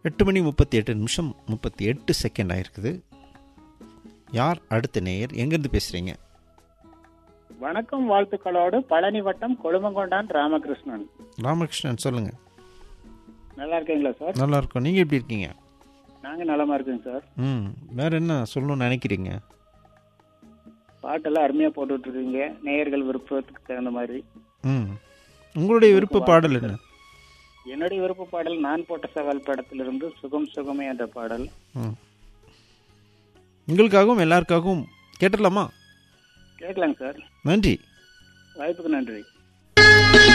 எட்டு மணி முப்பத்தி எட்டு நிமிஷம் முப்பத்தி எட்டு செகண்ட் ஆயிருக்குது யார் அடுத்த நேயர் எங்கேருந்து பேசுகிறீங்க வணக்கம் வாழ்த்துக்களோடு பழனி வட்டம் கொழுமங்கொண்டான் ராமகிருஷ்ணன் ராமகிருஷ்ணன் சொல்லுங்கள் நல்லா இருக்கீங்களா சார் நல்லா இருக்கோம் நீங்கள் எப்படி இருக்கீங்க நாங்க நலமா இருக்கோங்க சார் ம் வேறு என்ன சொல்லணும்னு நினைக்கிறீங்க பாட்டெல்லாம் அருமையா போட்டுட்டு இருக்கீங்க நேயர்கள் விருப்பத்துக்கு தகுந்த மாதிரி ம் உங்களுடைய விருப்ப பாடல் என்ன என்னுடைய விருப்ப பாடல் நான் போட்ட சவால் படத்திலிருந்து சுகம் சுகமே என்ற பாடல் ம் உங்களுக்காகவும் எல்லாருக்காகவும் கேட்டுடலாமா கேட்கலாங்க சார் நன்றி வாய்ப்புக்கு நன்றி